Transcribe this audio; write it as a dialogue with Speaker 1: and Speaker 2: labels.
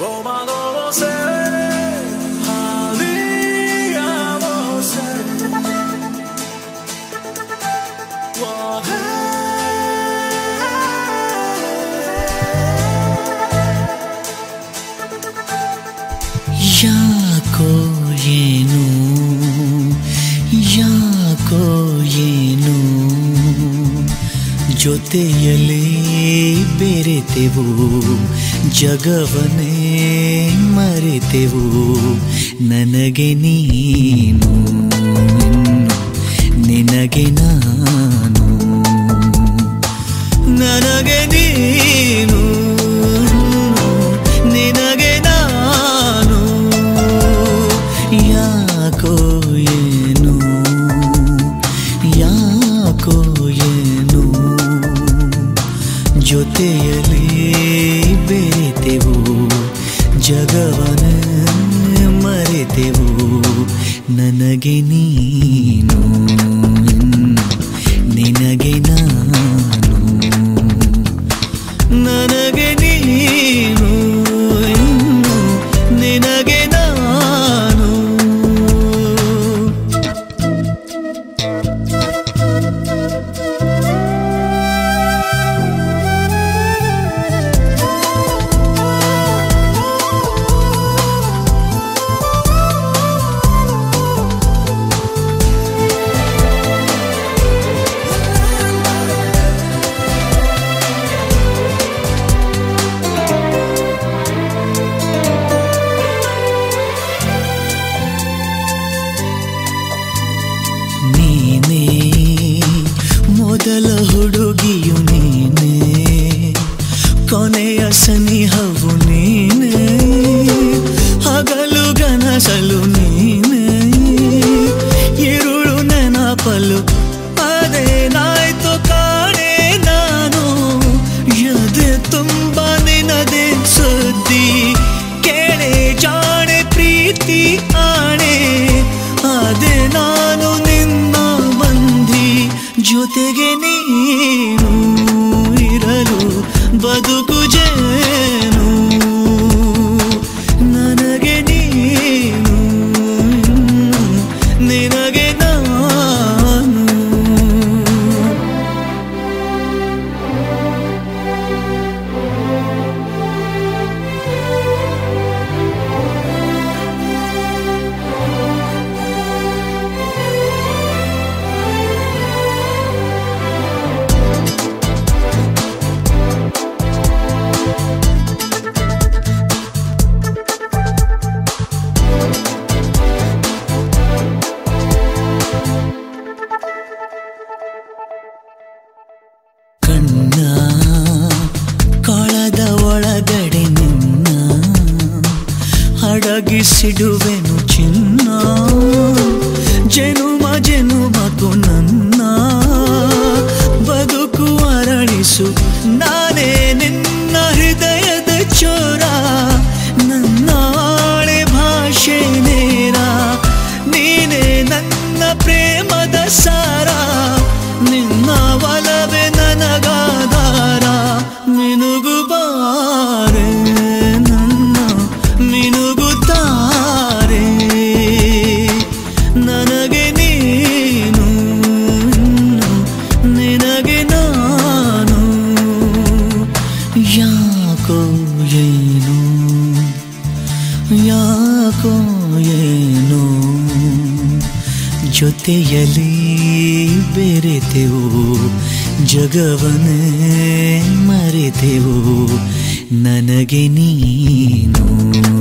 Speaker 1: Romanovose, Haliavose.
Speaker 2: ಯಾಕೋ ಏನು ಯಾಕೋ ಏನು ಜೊತೆಯಲ್ಲೇ ಬೆರೆತೆವು ಜಗವನ್ನೇ ಮರೆತೆವು ನನಗೆ ನೀನು ನಿನಗೆ ನಾನು ನನಗೆ ನೀನು ನಿನಗೆ ನಾನು ಯಾಕೋ ಏನು ಯಾಕೋ ಏನು ಜೊತೆಯಲ್ಲಿ ಬೆರೆತೆವು ಜಗವನ ಮರೆತೆವು ನನಗೆ ನೀನು ನಿನಗೆ ನಾನು ನನಗೆ ನೀನು ನಿನಗೆ ನಾನು ನೀನೇ ಮೊದಲ ಹುಡುಗಿಯು ನೀನೇ ಕೊನೆಯ ಸನಿಹವು ನೀನೇ ಹಗಲು ಗನಸಲು ನೀನೇ ಇರುಳು ನೆನಪಲು ಅದೇನಾಯ್ತು ಕಾಣೆ ನಾನು ಎದೆ ತುಂಬ ನಿನದೆ ಸುದ್ದಿ ಕೇಳೆ ಜಾಣೆ ಪ್ರೀತಿ ಆಣೆ ಅದೇ ನಾನು ನಿನ್ನ ಬಂದಿ ಜೊತೆಗೆ ನೀನು ಇರಲು ಬದುಕು ಜೇನು ನನಗೆ ನೀನು ನಿನಗೆ ನಾನು ಕಣ್ಣ ಕೊಳದ ಒಳಗಡೆ ನಿನ್ನ ಅಡಗಿಸಿಡುವೆನು ಚಿನ್ನ ಜನುಮ ಜನುಮಕು ನನ್ನ ಬದುಕು ಅರಳಿಸು ನಾನೇ ನಿನ್ನ ಹೃದಯದ ಚೋರ ನನ್ನ ಆಳೆ ಭಾಷೆ ನೇರ ನೀನೇ ನನ್ನ ಪ್ರೇಮದ ಸಾರ ನಿನ್ನ ಒಲವೇ ನನಗಾಧಾರ ಮಿನುಗು ಬಾರೆ ನನ್ನ ಮಿನುಗುತ್ತಾರೆ ನನಗೆ ನೀನು ನಿನಗೆ ನಾನು ಯಾಕೋ ಏನು ಯಾಕೋ ಏನು ಜೊತೆಯಲ್ಲಿ ಬೆರೆತೆವು ಜಗವನ್ನೇ ಮರೆತೆವು ನನಗೆ ನೀನು